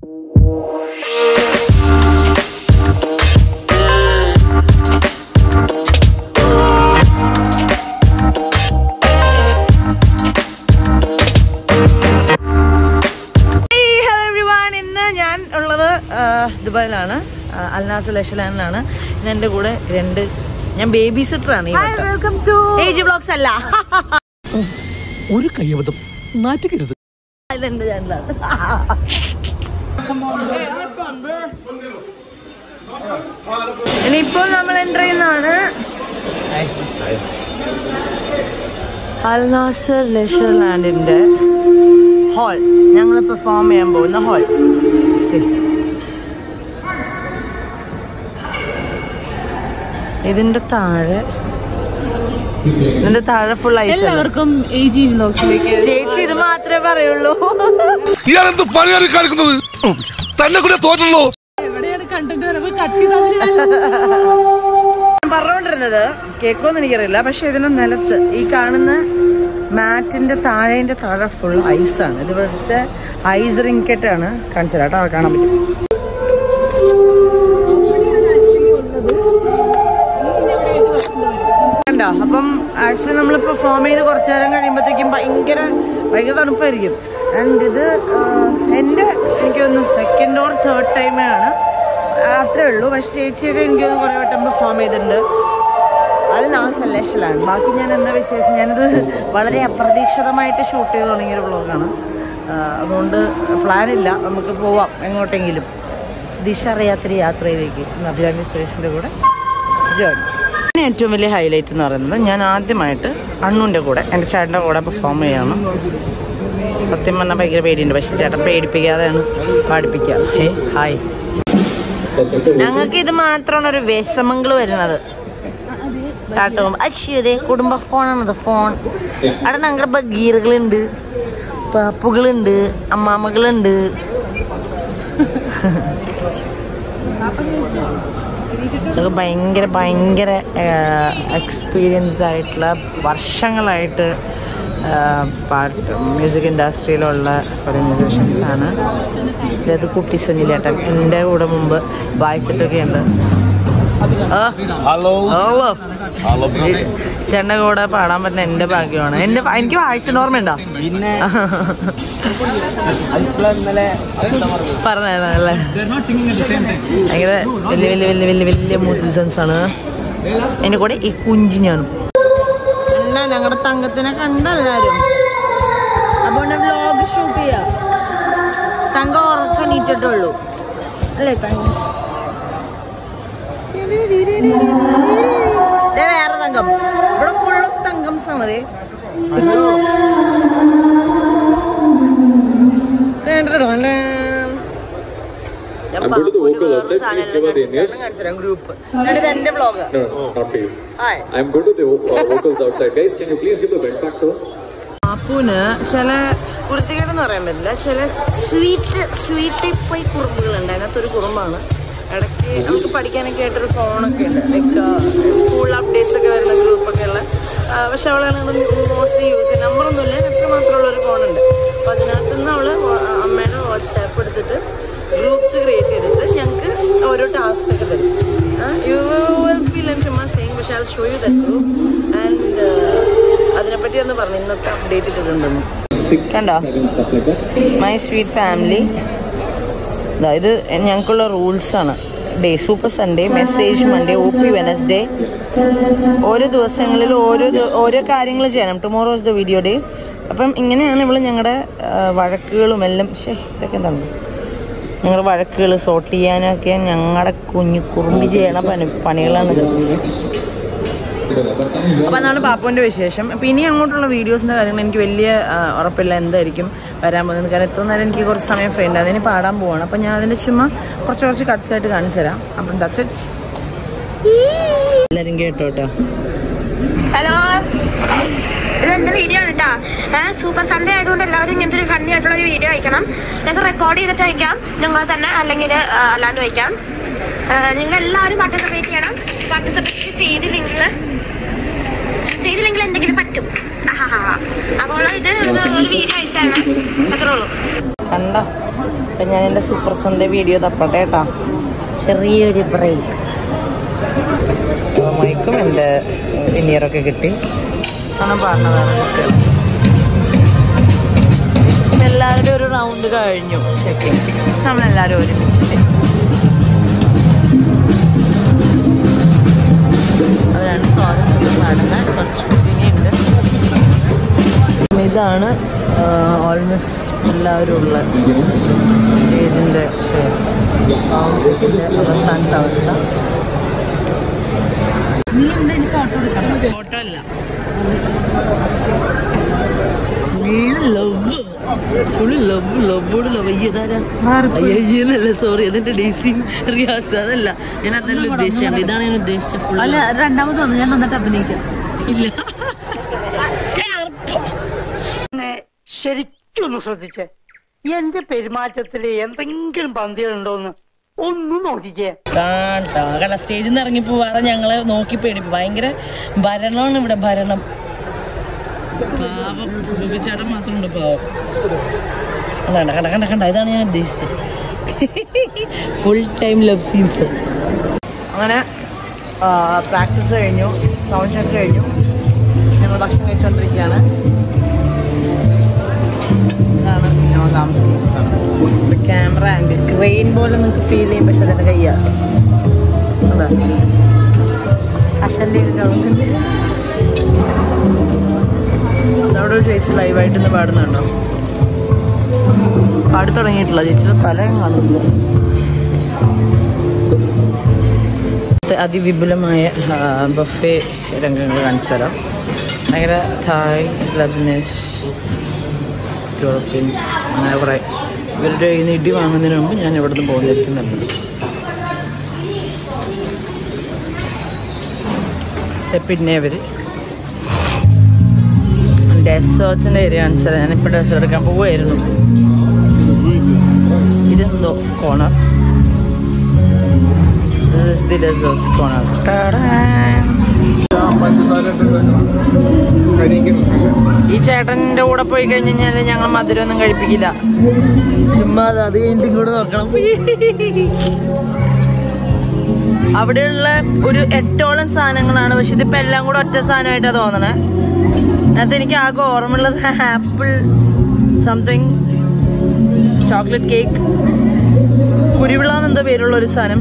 Hello everyone ഇന്ന് ഞാൻ ഉള്ളത് ആ, ദുബായിലാണ് ആ, അൽനാസ് ലഷലാനിലാണ് ഇന്ന് എന്റെ കൂടെ രണ്ട് ഞാൻ ബേബി സിറ്റർ ആണ് വെൽക്കം ടു ഏജ് ബ്ലോഗ്സ് അല്ല ഒരു കയ്യബദ്ധം നാറ്റുകരുത് ഇതെന്റെ ചാനലാണ് ഇനിയിപ്പോൾ നമ്മൾ എൻ്റർ ചെയ്യുന്നതാണ് അൽനാസർ ലെഷർ ലാൻഡിന്റെ ഹാൾ ഞങ്ങൾ പെർഫോം ചെയ്യാൻ പോകുന്ന ഹാൾ ഇതിന്റെ താഴെ ഇതിന്റെ താഴെ ഫുൾ ഐസ് എല്ലാവർക്കും എ ജി വ്ലോഗ്സിലേക്ക് ചേച്ചി ഇത് മാത്രമേ പറയുള്ളൂ ഇയാളെന്ത് പണിയാണ് കാണിക്കുന്നത് തന്നെ കൂടെ തോറ്റല്ലോ എവിടെയാണ് കണ്ടന്റ് വരുമ്പോ കട്ടി ഞാൻ പറഞ്ഞുകൊണ്ടിരുന്നത് കേക്കോന്ന് എനിക്കറിയില്ല പക്ഷെ ഇതിന്റെ നിലത്ത് ഈ കാണുന്ന മാറ്റിന്റെ താഴെന്റെ താഴെ ഫുൾ ഐസാണ് ഇത് ഇവിടുത്തെ ഐസ് റിങ്കറ്റ് ആണ് കാണിച്ചത് കേട്ടോ അവിടെ കാണാൻ പറ്റും കണ്ടോ അപ്പം ആക്ച്വലി നമ്മൾ പെർഫോം ചെയ്ത് കുറച്ചു നേരം കഴിയുമ്പോഴത്തേക്കും ഭയങ്കര ഭയങ്കര തണുപ്പായിരിക്കും ആൻഡ് ഇത് ആഹ്, എൻ്റെ എനിക്ക് തോന്നുന്നു സെക്കൻഡ് ഓർ തേർഡ് ടൈമാണ് അത്രേ ഉള്ളൂ പക്ഷെ ചേച്ചിയൊക്കെ എനിക്ക് തോന്നുന്നു കുറേ വട്ടം പെർഫോം ചെയ്തിട്ടുണ്ട് അത് നാ സെലക്ഷനിലാണ് ബാക്കി ഞാൻ എന്താ വിശേഷം ഞാനിത് വളരെ അപ്രതീക്ഷിതമായിട്ട് ഷൂട്ട് ചെയ്ത് തുടങ്ങിയൊരു വ്ളോഗാണ് അതുകൊണ്ട് പ്ലാൻ ഇല്ല നമുക്ക് പോവാം എങ്ങോട്ടെങ്കിലും ദിശ അറിയാത്തൊരു യാത്രയിലേക്ക് ഇന്ന് അഭിരാമി സുരേഷിൻ്റെ കൂടെ ജോയിൻ പിന്നെ ഏറ്റവും വലിയ ഹൈലൈറ്റ് എന്ന് പറയുന്നത് ഞാൻ ആദ്യമായിട്ട് അണ്ണുവിൻ്റെ കൂടെ എൻ്റെ ചേട്ടൻ്റെ കൂടെ പെർഫോം ചെയ്യാണ് സത്യം പറഞ്ഞാൽ ഭയങ്കര പേടിയുണ്ട് പക്ഷെ ചേട്ടൻ പേടിപ്പിക്കാതെയാണ് പാടിപ്പിക്കുക ഹേ ഹായ് ഞങ്ങൾക്ക് ഇത് മാത്രമാണ് ഒരു വിഷമങ്ങൾ വരുന്നത് കാട്ടും അശ്വതേ കുടുംബ ഫോണാണത് ഫോൺ അവിടെ ഞങ്ങളുടെ ബഗീറുകളുണ്ട് പാപ്പുകളുണ്ട് അമ്മാമ്മകളുണ്ട് ഇതൊക്കെ ഭയങ്കര ഭയങ്കര എക്സ്പീരിയൻസ്ഡ് ആയിട്ടുള്ള വർഷങ്ങളായിട്ട് ആ, പാട്ട് മ്യൂസിക് ഇൻഡസ്ട്രിയിലുള്ള കുറേ മ്യൂസീഷ്യൻസ് ആണ് ഇത് കുട്ടി സുനിലേട്ടൻ എൻ്റെ കൂടെ മുമ്പ് വായിച്ചിട്ടൊക്കെ ഉണ്ട് ആ ഹലോ ഓ ഹലോ ചേട്ടൻ്റെ കൂടെ പാടാൻ പറ്റുന്ന എന്റെ ഭാഗ്യമാണ് എന്റെ എനിക്ക് വായിച്ചിട്ട് ഓർമ്മയുണ്ടോ പിന്നെ പറഞ്ഞല്ലേ ഭയങ്കര വലിയ വലിയ വലിയ വലിയ വലിയ മ്യൂസിഷ്യൻസ് ആണ് എന്റെ കൂടെ ഈ കുഞ്ചി ഞാനും എന്നാ ഞങ്ങളുടെ തങ്കത്തിനെ കണ്ടെല്ലാരും അപ്പൊ വ്ലോഗ് ഷൂട്ട് ചെയ്യാ തങ്ക ഉറക്കം നീറ്റിട്ടുള്ളൂ അല്ലേ തങ്ക ദേ വേറെ തങ്കം ഇവിടെ ഫുൾ ഓഫ് തങ്കംസ് ആണ് ദേ. ഞാൻ പാപ്പുവിന് വേറൊരു സാധനം എല്ലാം കാണിച്ചു തരാം, ഗ്രൂപ്പ് എന്നിട്ട് ഇത് എന്റെ vlog No, no, not for you. Hi I'm going to the uh, vocals outside. Guys, can you please give the vent back to him? പാപ്പുവിന് ചില കുരുത്തികേടെന്ന് പറയാൻ പറ്റില്ല ചില സ്വീറ്റ് സ്വീറ്റ് ടൈപ്പ് കുറുമ്പുകളുണ്ട് അതിനകത്തൊരു കുറുമ്പാണ് ഇടയ്ക്ക് നമുക്ക് പഠിക്കാനൊക്കെ ആയിട്ടൊരു ഫോണൊക്കെ ഉണ്ട് ലൈക്ക് സ്കൂൾ അപ്ഡേറ്റ്സ് ഒക്കെ വരുന്ന ഗ്രൂപ്പൊക്കെ ഉള്ള ആ, പക്ഷെ അവളാണ് മോസ്റ്റ്ലി യൂസ് ചെയ്യുന്നത് നമ്പറൊന്നുമില്ല എത്ര മാത്രമുള്ള ഒരു ഫോണുണ്ട് അപ്പോൾ അതിനകത്ത് നിന്ന് അവള് വാ- അമ്മയുടെ വാട്സാപ്പ് എടുത്തിട്ട് ഗ്രൂപ്പ്സ് ക്രിയേറ്റ് ചെയ്തിട്ട് ഞങ്ങൾക്ക് ഓരോ ടാസ്ക് ഒക്കെ തരും യു വിൽ ഫീൽ ഐം ഷുമാ സെയിം പക്ഷെ I show you that group and അതിനെപ്പറ്റി ഒന്ന് പറഞ്ഞു ഇന്നത്തെ അപ്ഡേറ്റ് ഇട്ടിട്ടുണ്ടെന്ന് കണ്ടോ മൈ സ്വീറ്റ് ഫാമിലി ഇത് ഞങ്ങൾക്കുള്ള റൂൾസ് ആണ് day super Sunday message Monday O P Wednesday ഓരോ ദിവസങ്ങളിൽ ഓരോ ദി- ഓരോ കാര്യങ്ങൾ ചെയ്യണം tomorrow is the video day അപ്പം ഇങ്ങനെയാണ് ഇവള് ഞങ്ങളുടെ വഴക്കുകളും എല്ലാം ശേ ഇതൊക്കെ എന്താണ് ഞങ്ങളുടെ വഴക്കുകൾ സോർട്ട് ചെയ്യാനൊക്കെ ഞങ്ങളുടെ കുഞ്ഞു കുറുമ്പി ചെയ്യണ പണി പണികളാണിത് അപ്പൊ അതാണ് പാപ്പുവിന്റെ വിശേഷം അപ്പൊ ഇനി അങ്ങോട്ടുള്ള വീഡിയോസിന്റെ കാര്യങ്ങൾ എനിക്ക് വലിയ ആ, ഉറപ്പില്ല എന്തായിരിക്കും വരാൻ പോകുന്നത് കാരണം എത്ര നേരം എനിക്ക് കുറച്ച് സമയം ഫ്രീ ഉണ്ട് അതിന് പാടാൻ പോവാണ് അപ്പൊ ഞാൻ അതിന്റെ ചുമ്മാ കുറച്ച് കുറച്ച് കട്ട്സ് ആയിട്ട് കാണിച്ചു തരാം അപ്പം ദാറ്റ്സ് ഇറ്റ് എല്ലാരും കേട്ടോ കേട്ടോ ഹലോ ഇത് എന്റെ വീഡിയോ ആണ് കേട്ടോ ഏഹ് സൂപ്പർ സൺഡേ ആയതുകൊണ്ട് എല്ലാവരും ഇങ്ങനത്തെ ഒരു ഫണ്ണി ആയിട്ടുള്ള ഒരു വീഡിയോ അയക്കണം ഞങ്ങൾക്ക് റെക്കോർഡ് ചെയ്തിട്ട് അയക്കാം ഞങ്ങൾ തന്നെ അല്ലെങ്കിൽ അല്ലാണ്ട് വയ്ക്കാം നിങ്ങൾ എല്ലാവരും പാർട്ടിസിപ്പേറ്റ് ചെയ്യണം പാർട്ടിസിപ്പേറ്റ് ചെയ്തില്ലെങ്കിൽ ചെയ്തില്ലെങ്കിൽ എന്തെങ്കിലും പറ്റും ആഹാഹാ. അപ്പോൾ ഇത് ഒരു വീഡിയോ അയച്ചാണ് അത്രേ ഉള്ളൂ കണ്ടോ അപ്പൊ ഞാൻ എൻ്റെ സൂപ്പർ സൺഡേ വീഡിയോ തപ്പട്ടെ കേട്ടോ ചെറിയൊരു ബ്രേക്ക് മൈക്കും എൻ്റെ ഇനിയറൊക്കെ കിട്ടി ആണ് പറഞ്ഞതാണ് നമുക്ക് എല്ലാവരും ഒരു റൗണ്ട് കഴിഞ്ഞു ചെക്കിങ് നമ്മളെല്ലാവരും ഒരുമിച്ചിട്ട് അതാണ് ഫോറസ്റ്റ് ഒന്ന് പാടുന്ന കുറച്ച് ഇനിയുണ്ട് ഇതാണ് ഓൾമോസ്റ്റ് എല്ലാവരും ഉള്ള സ്റ്റേജിൻ്റെ സൗണ്ട് ചെക്കിൻ്റെ അവസാനത്തെ അവസ്ഥ ഫോട്ടോ അല്ല ലവ് ഫുള്ള് ലവ് ലവോട് ലവ് അയ്യതാരാ അയ്യന്നല്ല സോറി അതെന്റെ ഡേസി റിയാസ് അതല്ല ഞാൻ അതല്ല ഉദ്ദേശിച്ചത് ഇതാണ് ഞാൻ ഉദ്ദേശിച്ച full അല്ല രണ്ടാമത് വന്നു ഞാൻ നന്നായിട്ട് അഭിനയിക്കാം ഇല്ല ശരിക്കും ഒന്ന് ശ്രദ്ധിച്ചേ എന്റെ പെരുമാറ്റത്തില് എന്തെങ്കിലും പന്തികളുണ്ടോന്ന് ഒന്നും നോക്കിക്കേ കാട്ടോ കണ്ട സ്റ്റേജിൽ നിന്ന് ഇറങ്ങി പോവാതെ ഞങ്ങളെ നോക്കി പേടിപ്പി ഭയങ്കര ഭരണമാണ് ഇവിടെ ഭരണം പാവം ബിബിച്ചേട്ടൻ മാത്രമുണ്ട് പാവം കണ്ട കണ്ട കണ്ട കണ്ട ഇതാണ് ഞാൻ ഉദ്ദേശിച്ചത് ഫുൾ ടൈം ലവ് സീൻസ് അങ്ങനെ പ്രാക്ടീസ് കഴിഞ്ഞു സൗണ്ട് ചെക്ക് കഴിഞ്ഞു ഞങ്ങൾ ഭക്ഷണം കഴിച്ചുകൊണ്ടിരിക്കുകയാണ് ഇതാണ് ഞങ്ങൾ താമസിക്കുന്ന സ്ഥലം ക്യാമറ ആംഗിൾ ക്രെയിൻ പോലെ നിങ്ങൾക്ക് ഫീൽ ചെയ്യും പക്ഷെ അതിൻ്റെ കയ്യാണ് അതാ അശൻ്റെ അവിടെ ഒരു ചേച്ചി ലൈവായിട്ട് ഇന്ന് പാടുന്നുണ്ടോ പാടി തുടങ്ങിയിട്ടില്ല ചേച്ചിയുടെ തല കാണുന്നില്ല അതിവിപുലമായ ബഫേ രംഗങ്ങൾ കാണിച്ചു തരാം ഭയങ്കര തായ് ലബനീസ് യൂറോപ്യൻ അങ്ങനെ കുറേ ഇവരുടെ കയ്യിൽ നിന്ന് ഇടി വാങ്ങുന്നതിന് മുമ്പ് ഞാൻ ഇവിടെ നിന്ന് പോകുന്നിരിക്കുന്നുണ്ട് പിന്നെ ഇവർ ഡെസേർട്സിൻ്റെ ഏരിയ കാണിച്ചാൽ ഞാനിപ്പോൾ ഡെസേർട്ട് എടുക്കാൻ പോവുമായിരുന്നു ഇതെന്തോ corner This is the desert corner. Ta-da! ഈ ചേട്ടന്റെ കൂടെ പോയി കഴിഞ്ഞ് കഴിഞ്ഞാല് ഞങ്ങൾ മധുരം ഒന്നും കഴിപ്പിക്കില്ല ചുമ്മാ അത് അത് കഴിഞ്ഞിട്ട് ഇങ്ങോട്ട് നോക്കണം അവിടെയുള്ള ഒരു എട്ടോളം സാധനങ്ങളാണ് പക്ഷെ ഇതിപ്പോ എല്ലാം കൂടെ ഒറ്റ സാധനമായിട്ടാ തോന്നണേ അതിനകത്ത് എനിക്ക് ആകെ ഓർമ്മയുള്ളത് apple something chocolate cake Kuruvila എന്നെന്തോ പേരുള്ള ഒരു സാധനം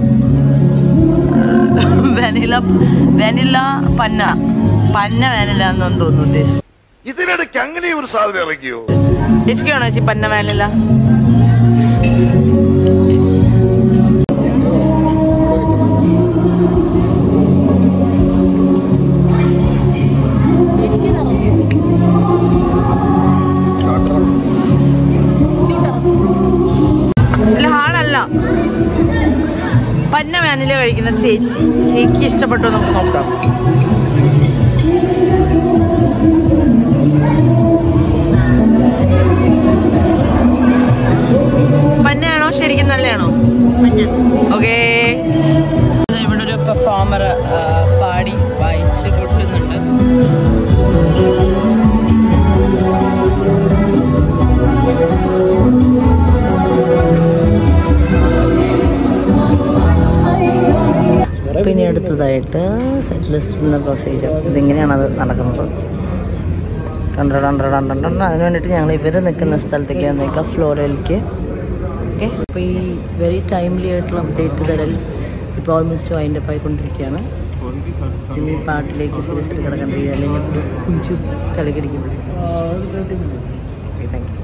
വെനില വെനില പന്ന പന്ന വേനില എന്നു തോന്നുന്നു ഉദ്ദേശിച്ചു ഇതിനിടയ്ക്ക് അങ്ങനെ ഒരു സാധനം ഇറങ്ങിയോ ചേച്ചിക്കാണോ ചേച്ചി പന്ന വേനില ഇല്ല ഹാളല്ല പന്ന വാനില കഴിക്കുന്ന ചേച്ചി ചേച്ചിക്ക് ഇഷ്ടപ്പെട്ടോ നമുക്ക് നോക്കാം പന്നയാണോ ശരിക്കും നല്ലയാണോ ഓക്കേ ഇവിടെ ഒരു പെർഫോമർ പാടി വായിച്ച് കൊട്ടുന്നുണ്ട് പിന്നെ അടുത്തതായിട്ട് സെറ്റ് ലിസ്റ്റ് പ്രൊസീജിയർ ഇതിങ്ങനെയാണ് അത് നടക്കുന്നത് രണ്ടര രണ്ടര രണ്ടെണ്ണം അതിന് വേണ്ടിയിട്ട് ഞങ്ങൾ ഇവർ നിൽക്കുന്ന സ്ഥലത്തേക്ക് വന്നേക്കാം ഫ്ലോറിലേക്ക് ഓക്കെ അപ്പോൾ ഈ വെരി ടൈംലി ആയിട്ടുള്ള അപ്ഡേറ്റ് തരൽ ഇപ്പോൾ ഓൾമോസ്റ്റ് വൈൻഡ് അപ്പ് ആയിക്കൊണ്ടിരിക്കുകയാണ് ഇനി ഈ പാട്ടിലേക്ക് സീരിയസ് ആയിട്ട് കിടക്കേണ്ട അല്ലെങ്കിൽ ഒരു കുഞ്ചു തലക്കടിക്കും ഓക്കെ താങ്ക്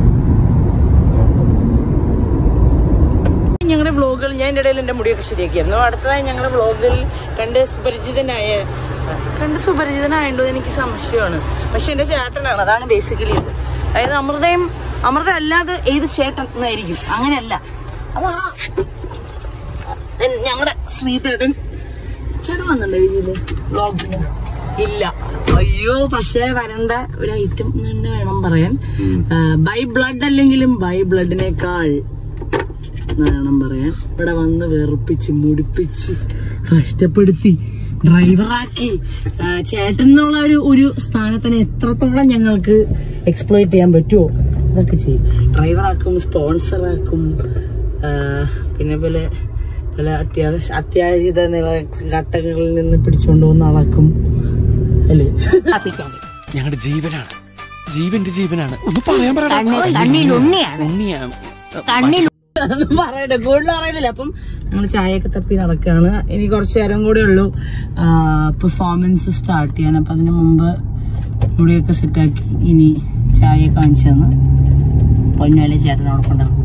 യു ഞങ്ങളുടെ വ്ളോഗുകൾ ഞാൻ എൻ്റെ ഇടയിൽ എൻ്റെ മുടിയൊക്കെ ശരിയാക്കിയായിരുന്നു അടുത്തതായി ഞങ്ങളുടെ വ്ളോഗിൽ കണ്ട് സുപരിചിതനായ കണ്ട് സുപരിചിതനായതുകൊണ്ട് എനിക്ക് സംശയമാണ് പക്ഷെ എൻ്റെ ചേട്ടനാണ് അതാണ് ബേസിക്കലി ഇത് അതായത് അമൃതയും അമൃത അല്ലാതെ ഏത് ചേട്ടൻ എന്നായിരിക്കും അങ്ങനെയല്ല അതാ ഞങ്ങളുടെ ശ്രീതേട്ടൻ ചേട്ടൻ വന്നിട്ടുണ്ടോ ഇതില് വ്ളോഗ്സിന് ഇല്ല അയ്യോ പക്ഷേ വരണ്ട ഒരു ഐറ്റം തന്നെ വേണം പറയാൻ ബൈ ബ്ലഡ് അല്ലെങ്കിലും ബൈ ബ്ലഡിനേക്കാൾ വേണം പറയാൻ ഇവിടെ വന്ന് വെറുപ്പിച്ച് മുടിപ്പിച്ച് കഷ്ടപ്പെടുത്തി ഡ്രൈവറാക്കി ആ, ചേട്ടൻ എന്നുള്ള ഒരു ഒരു സ്ഥാനത്തിന് എത്രത്തോളം ഞങ്ങൾക്ക് എക്സ്പ്ലോയിറ്റ് ചെയ്യാൻ പറ്റുമോ ഇതൊക്കെ ചെയ്യും ഡ്രൈവറാക്കും സ്പോൺസറാക്കും പിന്നെ പോലെ പല അത്യാവശ്യ അത്യാഹിത നില ഘട്ടങ്ങളിൽ നിന്ന് പിടിച്ചുകൊണ്ട് പോകുന്ന ആളാക്കും അല്ലേ ഞങ്ങളുടെ ജീവനാണ് ജീവന്റെ ജീവനാണ് ഒന്ന് പറയാൻ പറയടാ ഉണ്ണിയാണ് ഒന്നും പറയട്ടെ കൂടുതൽ അറിയില്ല അപ്പം ഞങ്ങൾ ചായയൊക്കെ തപ്പി നടക്കുകയാണ് ഇനി കുറച്ചു നേരം കൂടെ ഉള്ളൂ പെർഫോമൻസ് സ്റ്റാർട്ട് ചെയ്യാൻ അപ്പൊ അതിനു മുമ്പ് മുടിയൊക്കെ സെറ്റാക്കി ഇനി ചായ കാണിച്ചു തന്ന് പൊന്നാലെ ചേട്ടൻ അവിടെ കൊണ്ടിറങ്ങും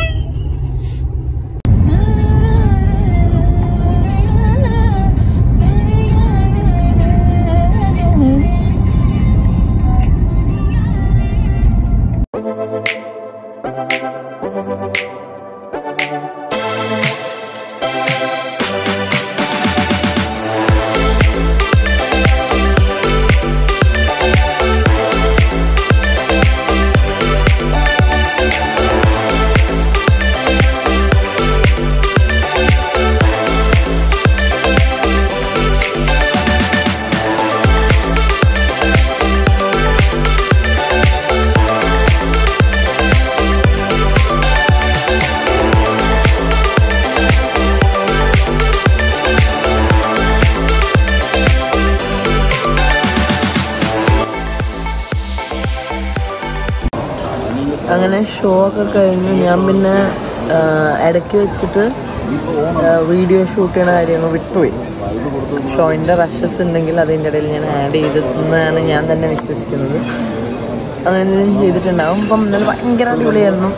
അങ്ങനെ ഷോ ഒക്കെ കഴിഞ്ഞു ഞാൻ പിന്നെ ആ, ഇടയ്ക്ക് വെച്ചിട്ട് വീഡിയോ ഷൂട്ട് ചെയ്യണ കാര്യങ്ങൾ വിട്ടുപോയി ഷോയിൻ്റെ റഷസ് ഉണ്ടെങ്കിൽ അതിൻ്റെ ഇടയിൽ ഞാൻ ആഡ് ചെയ്തെന്നാണ് ഞാൻ തന്നെ വിശ്വസിക്കുന്നത് അങ്ങനെ എന്തെങ്കിലും ചെയ്തിട്ടുണ്ടാവും അപ്പം ഇന്നലെ ഭയങ്കര അടിപൊളിയായിരുന്നു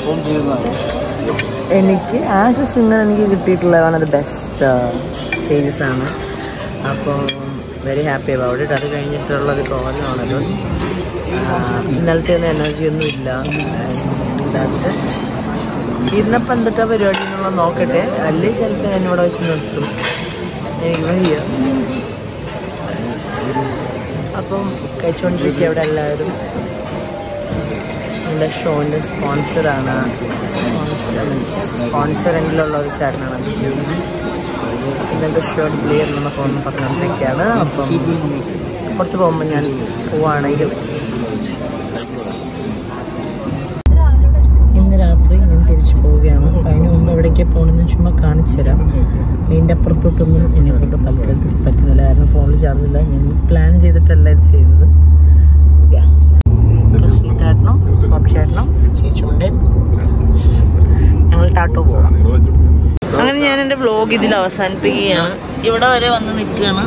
എനിക്ക് ആസ് എ സിംഗർ എനിക്ക് കിട്ടിയിട്ടുള്ള one of the best stages ആണ് അപ്പം വെരി ഹാപ്പി അബൌട്ട് ഇറ്റ് അത് കഴിഞ്ഞിട്ടുള്ളത് കോലമാണല്ലോ ഇന്നലത്തെ ഒന്നും എനർജി ഒന്നും ഇല്ല ദാറ്റ്സ് ഇരുന്നപ്പോൾ എന്തിട്ടാ പരിപാടി എന്നുള്ളത് നോക്കട്ടെ അല്ലേ ചിലപ്പോൾ ഞാൻ ഇവിടെ വെച്ച് നിർത്തും എനിക്ക് വയ്യ അപ്പം കഴിച്ചുകൊണ്ടിരിക്കുക അവിടെ എല്ലാവരും എൻ്റെ ഷോൻ്റെ സ്പോൺസറാണ് സ്പോൺസർ എങ്കിലുള്ള ഒരു ചേട്ടനാണ് ഇന്നത്തെ ഷോ ക്ലിയർ എന്നൊക്കെ ഒന്ന് പറഞ്ഞുകൊണ്ടിരിക്കുകയാണ് അപ്പം പുറത്ത് പോകുമ്പോൾ ഞാൻ പോവാണെങ്കിൽ ഇന്ന് രാത്രി ഞാൻ തിരിച്ചു പോവുകയാണ് അപ്പം അതിന് മുമ്പ് എവിടേക്ക് പോകണമെന്ന് ചുമ്മാ കാണിച്ചു തരാം അതിൻ്റെ അപ്പുറത്തോട്ടൊന്നും എന്നെ കൊണ്ട് തൽക്കാലത്തിൽ പറ്റുന്നില്ല കാരണം ഫോണിൽ ചാർജ് ഇല്ല ഞാൻ പ്ലാൻ ചെയ്തിട്ടല്ല ഇത് ചെയ്തത് Yeah. പ്രസീതേട്ടനും കോപ്പിച്ചേട്ടനും ചേച്ചുണ്ടൻ ഞങ്ങൾ ടാറ്റോ പോവാം അങ്ങനെ ഞാൻ എൻ്റെ വ്ലോഗ് ഇതിൽ അവസാനിപ്പിക്കുകയാണ് ഇവിടെ വരെ വന്ന് നിൽക്കുകയാണ്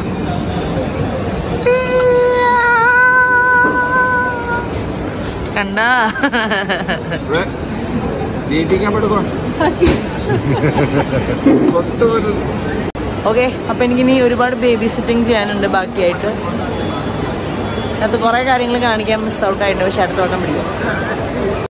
കണ്ടാ ഓക്കെ അപ്പൊ എനിക്കിനി ഒരുപാട് ബേബി സിറ്റിംഗ് ചെയ്യാനുണ്ട് ബാക്കിയായിട്ട് അതിനകത്ത് കുറെ കാര്യങ്ങൾ കാണിക്കാൻ മിസ് ഔട്ട് ആയിട്ട് പക്ഷെ അടുത്ത വട്ടം പിടിക്കും